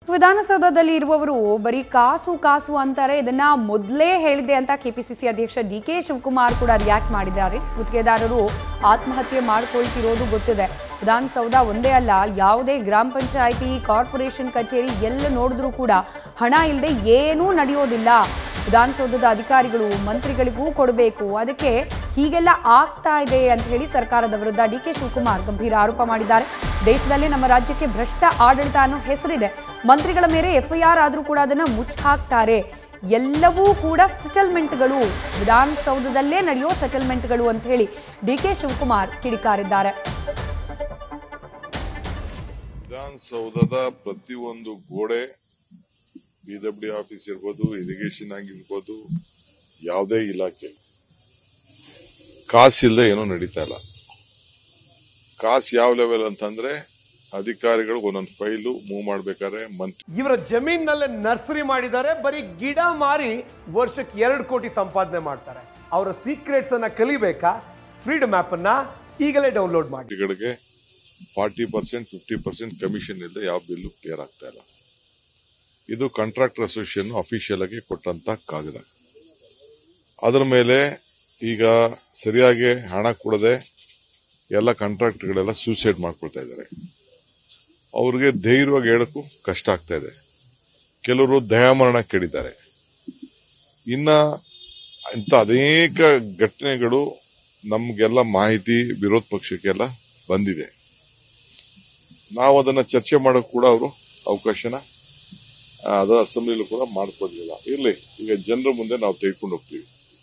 ವಿಧಾನಸೌಧದಲ್ಲಿ ಇರುವವರು ಬರೀ ಕಾಸು ಕಾಸು ಅಂತಾರೆ ಇದನ್ನ ಮೊದಲೇ ಹೇಳಿದೆ ಅಂತ ಕೆಪಿಸಿಸಿ ಅಧ್ಯಕ್ಷ ಡಿ ಕೆ ಶಿವಕುಮಾರ್ ಕೂಡ ರಿಯಾಕ್ಟ್ ಮಾಡಿದ್ದಾರೆ ಗುತ್ತಿಗೆದಾರರು ಆತ್ಮಹತ್ಯೆ ಮಾಡ್ಕೊಳ್ತಿರೋದು ಗೊತ್ತಿದೆ ವಿಧಾನಸೌಧ ಒಂದೇ ಅಲ್ಲ ಯಾವುದೇ ಗ್ರಾಮ ಪಂಚಾಯಿತಿ ಕಾರ್ಪೊರೇಷನ್ ಕಚೇರಿ ಎಲ್ಲ ನೋಡಿದ್ರೂ ಕೂಡ ಹಣ ಇಲ್ಲದೆ ಏನೂ ನಡೆಯೋದಿಲ್ಲ ವಿಧಾನಸೌಧದ ಅಧಿಕಾರಿಗಳು ಮಂತ್ರಿಗಳಿಗೂ ಕೊಡಬೇಕು ಅದಕ್ಕೆ ಹೀಗೆಲ್ಲ ಆಗ್ತಾ ಇದೆ ಅಂತ ಹೇಳಿ ಸರ್ಕಾರದ ವಿರುದ್ಧ ಡಿ ಕೆ ಶಿವಕುಮಾರ್ ಗಂಭೀರ ಆರೋಪ ಮಾಡಿದ್ದಾರೆ ದೇಶದಲ್ಲೇ ನಮ್ಮ ರಾಜ್ಯಕ್ಕೆ ಭ್ರಷ್ಟ ಆಡಳಿತ ಅನ್ನೋ ಹೆಸರಿದೆ ಮಂತ್ರಿಗಳ ಮೇಲೆ ಎಫ್ಐಆರ್ ಆದರೂ ಕೂಡ ಅದನ್ನ ಮುಚ್ಚಿ ಹಾಕ್ತಾರೆ ಎಲ್ಲವೂ ಕೂಡ ಸೆಟಲ್ಮೆಂಟ್ಗಳು ವಿಧಾನಸೌಧದಲ್ಲೇ ನಡೆಯೋ ಸೆಟಲ್ಮೆಂಟ್ಗಳು ಅಂತ ಹೇಳಿ ಡಿ ಕೆ ಶಿವಕುಮಾರ್ ಕಿಡಿಕಾರಿದ್ದಾರೆ ವಿಧಾನಸೌಧದ ಪ್ರತಿಯೊಂದು ಗೋಡೆ ಬಿ ಡಬ್ಲ್ಯೂ ಆಫೀಸ್ ಇರ್ಬೋದು ಇರಿಗೇಷನ್ ಆಗಿರ್ಬೋದು ಯಾವುದೇ ಇಲಾಖೆ ಕಾಸಿಲ್ಲದೆ ಏನೂ ನಡೀತಾ ಇಲ್ಲ ಕಾಸು ಯಾವ ಲೆವೆಲ್ ಅಂತಂದ್ರೆ ಅಧಿಕಾರಿಗಳು ಒಂದೊಂದು ಫೈಲು ಮೂವ್ ಮಾಡ್ಬೇಕಾದ್ರೆ ಮಂತ್ರಿ ಇವರ ಜಮೀನಲ್ಲೇ ನರ್ಸರಿ ಮಾಡಿದ್ದಾರೆ ಬರೀ ಗಿಡ ಮಾರಿ ವರ್ಷಕ್ಕೆ ಎರಡು ಕೋಟಿ ಸಂಪಾದನೆ ಮಾಡ್ತಾರೆ ಅವರ ಸೀಕ್ರೆಟ್ಸ್ ಅನ್ನ ಕಲಿಬೇಕಾ ಫ್ರೀಡಮ್ ಆಪ್ ಅನ್ನ ಈಗಲೇ ಡೌನ್ಲೋಡ್ ಮಾಡಿ ಮಂತ್ರಿಗಳಿಗೆ forty percent fifty percent commission ಇಲ್ಲದೆ ಯಾವ ಬಿಲ್ಲು ಕ್ಲಿಯರ್ ಆಗ್ತಾ ಇಲ್ಲ ಇದು ಕಾಂಟ್ರಾಕ್ಟರ್ ಅಸೋಸಿಯೇಷನ್ ಅಫಿಷಿಯಲ್ ಆಗಿ ಕೊಟ್ಟಂತ ಕಾಗದ ಅದರ ಮೇಲೆ ಈಗ ಸರಿಯಾಗಿ ಹಣ ಕೊಡದೆ ಎಲ್ಲ ಕಾಂಟ್ರಾಕ್ಟರ್ಗಳೆಲ್ಲ ಸೂಸೈಡ್ ಮಾಡ್ಕೊಳ್ತಾ ಇದ್ದಾರೆ ಅವ್ರಿಗೆ ಧೈರ್ಯವಾಗಿ ಹೇಳಕ್ಕೂ ಕಷ್ಟ ಆಗ್ತಾ ಇದೆ ಕೆಲವರು ದಯಾಮರಣ ಕೇಳಿದ್ದಾರೆ ಇನ್ನ ಇಂಥ ಅನೇಕ ಘಟನೆಗಳು ನಮ್ಗೆಲ್ಲ ಮಾಹಿತಿ ವಿರೋಧ ಪಕ್ಷಕ್ಕೆಲ್ಲ ಬಂದಿದೆ ನಾವು ಅದನ್ನ ಚರ್ಚೆ ಮಾಡೋಕೆ ಕೂಡ ಅವರು ಅವಕಾಶನ ಆ, ಅದ ಅಸೆಂಬ್ಲಿಲೂ ಕೂಡ ಮಾಡ್ಕೊಡ್ಲಿಲ್ಲ ಇರ್ಲಿ ಈಗ ಜನರ ಮುಂದೆ ನಾವು ತೆಗೆದುಕೊಂಡು ಹೋಗ್ತೀವಿ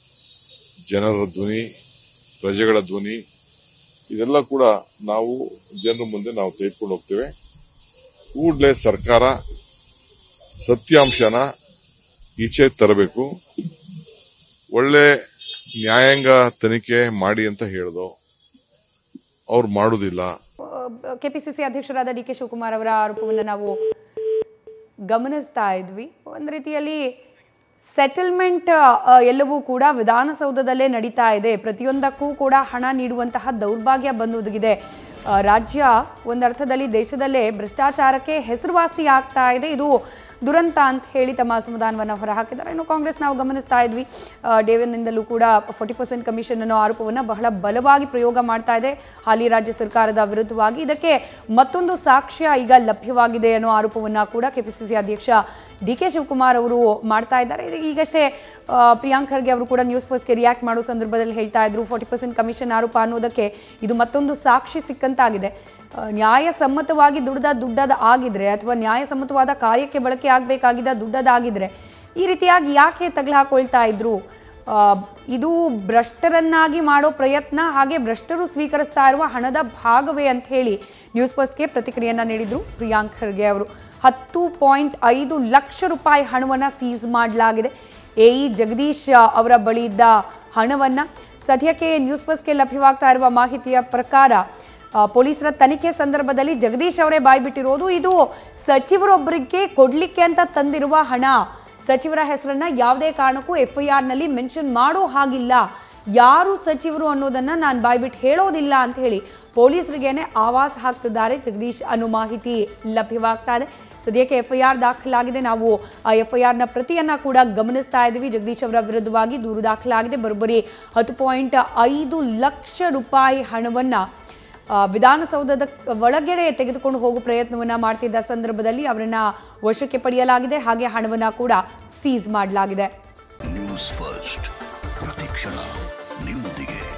ಜನರ ಧ್ವನಿ ಪ್ರಜೆಗಳ ಧ್ವನಿ ಇದೆಲ್ಲ ಕೂಡ ನಾವು ಜನರ ಮುಂದೆ ನಾವು ತೆಗೆದುಕೊಂಡು ಹೋಗ್ತೇವೆ ಕೂಡಲೇ ಸರ್ಕಾರ ಸತ್ಯಾಂಶನ ಈಚೆ ತರಬೇಕು ಒಳ್ಳೆ ನ್ಯಾಯಾಂಗ ತನಿಖೆ ಮಾಡಿ ಅಂತ ಹೇಳ್ದೋ ಅವ್ರು ಮಾಡುದಿಲ್ಲ ಕೆಪಿಸಿಸಿ ಅಧ್ಯಕ್ಷರಾದ ಡಿ ಕೆ ಶಿವಕುಮಾರ್ ಅವರ ಆರೋಪವನ್ನು ನಾವು ಗಮನಿಸ್ತಾ ಇದ್ವಿ ಒಂದು ರೀತಿಯಲ್ಲಿ ಸೆಟಲ್ಮೆಂಟ್ ಎಲ್ಲವೂ ಕೂಡ ವಿಧಾನಸೌಧದಲ್ಲೇ ನಡೀತಾ ಇದೆ ಪ್ರತಿಯೊಂದಕ್ಕೂ ಕೂಡ ಹಣ ನೀಡುವಂತಹ ದೌರ್ಭಾಗ್ಯ ಬಂದೊದಗಿದೆ ಆ, ರಾಜ್ಯ ಒಂದರ್ಥದಲ್ಲಿ ದೇಶದಲ್ಲೇ ಭ್ರಷ್ಟಾಚಾರಕ್ಕೆ ಹೆಸರುವಾಸಿ ಆಗ್ತಾ ಇದೆ ಇದು ದುರಂತ ಅಂತ ಹೇಳಿ ತಮ್ಮ ಅಸಮಾಧಾನವನ್ನು ಹೊರಹಾಕಿದ್ದಾರೆ ಇನ್ನು ಕಾಂಗ್ರೆಸ್ ನಾವು ಗಮನಿಸ್ತಾ ಇದ್ವಿ ಆ, ಡೇವಿನಿಂದಲೂ ಕೂಡ ಫೋರ್ಟಿ ಪರ್ಸೆಂಟ್ ಕಮಿಷನ್ ಅನ್ನೋ ಆರೋಪವನ್ನು ಬಹಳ ಬಲವಾಗಿ ಪ್ರಯೋಗ ಮಾಡ್ತಾ ಇದೆ ಹಾಲಿ ರಾಜ್ಯ ಸರ್ಕಾರದ ವಿರುದ್ಧವಾಗಿ ಇದಕ್ಕೆ ಮತ್ತೊಂದು ಸಾಕ್ಷ್ಯ ಈಗ ಲಭ್ಯವಾಗಿದೆ ಅನ್ನೋ ಆರೋಪವನ್ನು ಕೂಡ ಕೆಪಿಸಿಸಿ ಅಧ್ಯಕ್ಷ ಡಿ ಕೆ ಶಿವಕುಮಾರ್ ಅವರು ಮಾಡ್ತಾ ಇದ್ದಾರೆ ಇದು ಈಗಷ್ಟೇ ಆ, ಪ್ರಿಯಾಂಕ್ ಖರ್ಗೆ ಅವರು ಕೂಡ ನ್ಯೂಸ್ ಪೋಸ್ಟ್ಗೆ ರಿಯಾಕ್ಟ್ ಮಾಡೋ ಸಂದರ್ಭದಲ್ಲಿ ಹೇಳ್ತಾ ಇದ್ರು ಫೋರ್ಟಿ ಪರ್ಸೆಂಟ್ ಕಮಿಷನ್ ಆರೋಪ ಅನ್ನೋದಕ್ಕೆ ಇದು ಮತ್ತೊಂದು ಸಾಕ್ಷಿ ಸಿಕ್ಕಂತಾಗಿದೆ ಆ, ನ್ಯಾಯಸಮ್ಮತವಾಗಿ ದುಡ್ದ ದುಡ್ಡದ ಆಗಿದ್ರೆ ಅಥವಾ ನ್ಯಾಯಸಮ್ಮತವಾದ ಕಾರ್ಯಕ್ಕೆ ಬಳಕೆ ಆಗಬೇಕಾಗಿದ್ದ ದುಡ್ಡದಾಗಿದ್ರೆ ಈ ರೀತಿಯಾಗಿ ಯಾಕೆ ತಗಲು ಹಾಕೊಳ್ತಾ ಇದ್ರು ಆ, ಇದು ಭ್ರಷ್ಟರನ್ನಾಗಿ ಮಾಡೋ ಪ್ರಯತ್ನ ಹಾಗೆ ಭ್ರಷ್ಟರು ಸ್ವೀಕರಿಸ್ತಾ ಇರುವ ಹಣದ ಭಾಗವೇ ಅಂತ ಹೇಳಿ ನ್ಯೂಸ್ ಫಸ್ಟ್ಗೆ ಪ್ರತಿಕ್ರಿಯೆಯನ್ನ ನೀಡಿದ್ರು ಪ್ರಿಯಾಂಕ್ ಖರ್ಗೆ ಅವರು ಹತ್ತು ಪಾಯಿಂಟ್ ಐದು ಲಕ್ಷ ರೂಪಾಯಿ ಹಣವನ್ನು ಸೀಸ್ ಮಾಡಲಾಗಿದೆ ಎ ಇ ಜಗದೀಶ್ ಅವರ ಬಳಿ ಇದ್ದ ಹಣವನ್ನು ಸದ್ಯಕ್ಕೆ ನ್ಯೂಸ್ ಫಸ್ಟ್ಗೆ ಲಭ್ಯವಾಗ್ತಾ ಇರುವ ಮಾಹಿತಿಯ ಪ್ರಕಾರ ಆ, ಪೊಲೀಸರ ತನಿಖೆ ಸಂದರ್ಭದಲ್ಲಿ ಜಗದೀಶ್ ಅವರೇ ಬಾಯ್ಬಿಟ್ಟಿರೋದು ಇದು ಸಚಿವರೊಬ್ಬರಿಗೆ ಕೊಡ್ಲಿಕ್ಕೆ ಅಂತ ತಂದಿರುವ ಹಣ ಸಚಿವರ ಹೆಸರನ್ನ ಯಾವುದೇ ಕಾರಣಕ್ಕೂ ಎಫ್ ಐ ಆರ್ನಲ್ಲಿ ಮೆನ್ಷನ್ ಮಾಡೋ ಹಾಗಿಲ್ಲ ಯಾರು ಸಚಿವರು ಅನ್ನೋದನ್ನ ನಾನು ಬಾಯ್ಬಿಟ್ಟು ಹೇಳೋದಿಲ್ಲ ಅಂತ ಹೇಳಿ ಪೊಲೀಸರಿಗೇನೆ ಆವಾಸ್ ಹಾಕ್ತಿದ್ದಾರೆ ಜಗದೀಶ್ ಅನ್ನೋ ಮಾಹಿತಿ ಲಭ್ಯವಾಗ್ತಾ ಇದೆ ಸದ್ಯಕ್ಕೆ ಎಫ್ ಐ ಆರ್ ದಾಖಲಾಗಿದೆ ನಾವು ಆ ಎಫ್ ಐ ಆರ್ನ ಪ್ರತಿಯನ್ನ ಕೂಡ ಗಮನಿಸ್ತಾ ಇದ್ದೀವಿ ಜಗದೀಶ್ ಅವರ ವಿರುದ್ಧವಾಗಿ ದೂರು ದಾಖಲಾಗಿದೆ ಬರೋಬ್ಬರಿ ಹತ್ತು ಪಾಯಿಂಟ್ ಐದು ಲಕ್ಷ ರೂಪಾಯಿ ಹಣವನ್ನ ಆ, ವಿಧಾನಸೌಧದ ಒಳಗಡೆ ತೆಗೆದುಕೊಂಡು ಹೋಗುವ ಪ್ರಯತ್ನವನ್ನ ಮಾಡ್ತಿದ್ದ ಸಂದರ್ಭದಲ್ಲಿ ಅವರನ್ನ ವಶಕ್ಕೆ ಪಡೆಯಲಾಗಿದೆ ಹಾಗೆ ಹಣವನ್ನ ಕೂಡ ಸೀಸ್ ಮಾಡಲಾಗಿದೆ ನ್ಯೂಸ್ ಫಸ್ಟ್ ಪ್ರತಿಕ್ಷಣ ನಿಮ್ಮೊಂದಿಗೆ